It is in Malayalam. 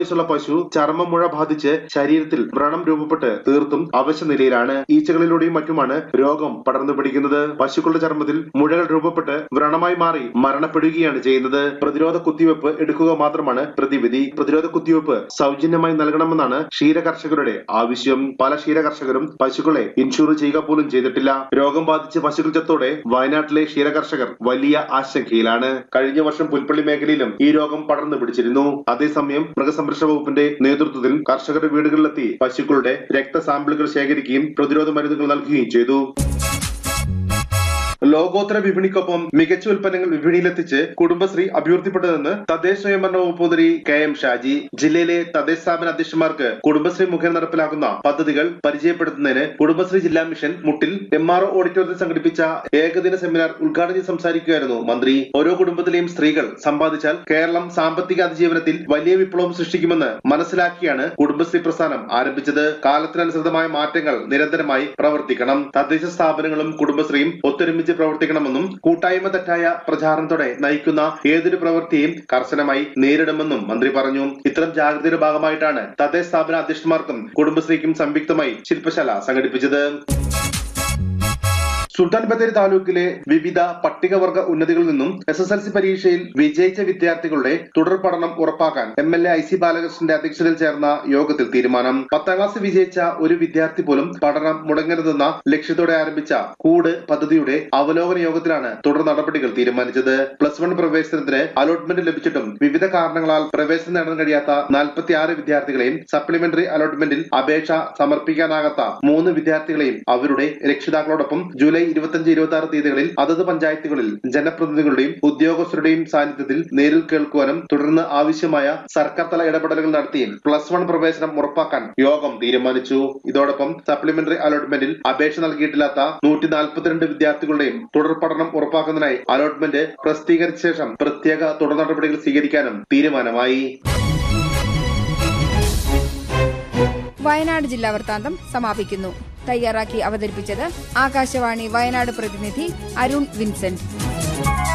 വയസ്സുള്ള പശു ചർമ്മമുഴ ബാധിച്ച് ശരീരത്തിൽ വ്രണം രൂപപ്പെട്ട് തീർത്തും അവശ നിലയിലാണ് ഈച്ചകളിലൂടെയും മറ്റുമാണ് രോഗം പടർന്നു പിടിക്കുന്നത് പശുക്കളുടെ ചർമ്മത്തിൽ മുഴകൾ രൂപപ്പെട്ട് വ്രണമായി മാറി മരണപ്പെടുകയാണ് ചെയ്യുന്നത് പ്രതിരോധ കുത്തിവെപ്പ് എടുക്കുക മാത്രമാണ് പ്രതിവിധി പ്രതിരോധ കുത്തിവെപ്പ് സൗജന്യമായി നൽകണമെന്നാണ് ക്ഷീര കർഷകരുടെ ആവശ്യം പല ക്ഷീര കർഷകരും പശുക്കളെ ഇൻഷൂർ ചെയ്യുക പോലും ചെയ്തിട്ടില്ല രോഗം ബാധിച്ച് പശുക്കൾ ചത്തോടെ വയനാട്ടിലെ ക്ഷീര കർഷകർ വലിയ ആശങ്കയിലാണ് കഴിഞ്ഞ വർഷം പുൽപ്പള്ളി മേഖലയിലും ഈ രോഗം പടർന്നു പിടിച്ചിരുന്നു അതേസമയം മൃഗസംരക്ഷണ വകുപ്പിന്റെ നേതൃത്വത്തിൽ കർഷകരുടെ വീടുകളിലെത്തി പശുക്കളുടെ രക്തസാമ്പിളുകൾ ശേഖരിക്കുകയും പ്രതിരോധ മരുന്നുകൾ നൽകുകയും ചെയ്തു ലോകോത്തര വിപണിക്കൊപ്പം മികച്ച ഉൽപ്പന്നങ്ങൾ വിപണിയിലെത്തിച്ച് കുടുംബശ്രീ അഭിവൃദ്ധിപ്പെട്ടതെന്ന് തദ്ദേശ സ്വയംഭരണ വകുപ്പ് മന്ത്രി കെ എം ഷാജി ജില്ലയിലെ തദ്ദേശ സ്ഥാപന അധ്യക്ഷന്മാർക്ക് കുടുംബശ്രീ മുഖേന നടപ്പിലാക്കുന്ന പദ്ധതികൾ പരിചയപ്പെടുത്തുന്നതിന് കുടുംബശ്രീ ജില്ലാ മിഷൻ മുട്ടിൽ എം ആർ ഒ ഓഡിറ്റോറിയത്തിൽ സംഘടിപ്പിച്ച ഏകദിന സെമിനാർ ഉദ്ഘാടനം ചെയ്ത് സംസാരിക്കുകയായിരുന്നു മന്ത്രി ഓരോ കുടുംബത്തിലെയും സ്ത്രീകൾ സമ്പാദിച്ചാൽ കേരളം സാമ്പത്തിക അതിജീവനത്തിൽ വലിയ വിപ്ലവം സൃഷ്ടിക്കുമെന്ന് മനസ്സിലാക്കിയാണ് കുടുംബശ്രീ പ്രസ്ഥാനം ആരംഭിച്ചത് കാലത്തിനനുസൃതമായ മാറ്റങ്ങൾ നിരന്തരമായി പ്രവർത്തിക്കണം തദ്ദേശ സ്ഥാപനങ്ങളും കുടുംബശ്രീയും ഒത്തൊരുമിച്ച് പ്രവർത്തിക്കണമെന്നും കൂട്ടായ്മ തെറ്റായ പ്രചാരണത്തോടെ നയിക്കുന്ന ഏതൊരു പ്രവൃത്തിയും കർശനമായി നേരിടുമെന്നും മന്ത്രി പറഞ്ഞു ഇത്തരം ജാഗ്രതയുടെ ഭാഗമായിട്ടാണ് തദ്ദേശ സ്ഥാപന അധ്യക്ഷന്മാർക്കും കുടുംബശ്രീക്കും സംയുക്തമായി ശില്പശാല സംഘടിപ്പിച്ചത് സുൽത്താൻ ബത്തേരി താലൂക്കിലെ വിവിധ പട്ടികവർഗ ഉന്നതികളിൽ നിന്നും എസ് എസ് എൽ സി പരീക്ഷയിൽ വിജയിച്ച വിദ്യാർത്ഥികളുടെ തുടർ പഠനം ഉറപ്പാക്കാൻ M L A I C ബാലകൃഷ്ണന്റെ അധ്യക്ഷതയിൽ ചേർന്ന യോഗത്തിൽ തീരുമാനം പത്താം ക്ലാസ് വിജയിച്ച ഒരു വിദ്യാർത്ഥി പോലും പഠനം മുടങ്ങരുതെന്ന ലക്ഷ്യത്തോടെ ആരംഭിച്ച കൂട് പദ്ധതിയുടെ അവലോകന യോഗത്തിലാണ് തുടർ നടപടികൾ തീരുമാനിച്ചത് പ്ലസ് വൺ പ്രവേശനത്തിന് അലോട്ട്മെന്റ് ലഭിച്ചിട്ടും വിവിധ കാരണങ്ങളാൽ പ്രവേശനം നേടാൻ കഴിയാത്ത നാൽപ്പത്തി ആറ് വിദ്യാർത്ഥികളെയും സപ്ലിമെന്ററി അലോട്ട്മെന്റിൽ അപേക്ഷ സമർപ്പിക്കാനാകാത്ത മൂന്ന് വിദ്യാർത്ഥികളെയും അവരുടെ രക്ഷിതാക്കളോടൊപ്പം ജൂലൈ ഇരുപത്തിയഞ്ച് ഇരുപത്തി ആറ് തീയതികളിൽ അതത് പഞ്ചായത്തുകളിൽ ജനപ്രതിനിധികളുടെയും ഉദ്യോഗസ്ഥരുടെയും സാന്നിധ്യത്തിൽ നേരിൽ കേൾക്കുവാനും തുടർന്ന് ആവശ്യമായ സർക്കാർ തല ഇടപെടലുകൾ നടത്തി പ്ലസ് വൺ പ്രവേശനം ഉറപ്പാക്കാൻ യോഗം തീരുമാനിച്ചു ഇതോടൊപ്പം സപ്ലിമെന്ററി അലോട്ട്മെന്റിൽ അപേക്ഷ നൽകിയിട്ടില്ലാത്ത നൂറ്റി നാൽപ്പത്തിരണ്ട് വിദ്യാർത്ഥികളുടെയും തുടർ പഠനം ഉറപ്പാക്കുന്നതിനായി അലോട്ട്മെന്റ് പ്രസിദ്ധീകരിച്ച ശേഷം പ്രത്യേക തുടർ നടപടികൾ സ്വീകരിക്കാനും തീരുമാനമായി വയനാട് ജില്ലാ വൃത്താന്തം സമാപിക്കുന്നു തയ്യാറാക്കി അവതരിപ്പിച്ചത് ആകാശവാണി വയനാട് പ്രതിനിധി അരുൺ വിൻസെന്റ്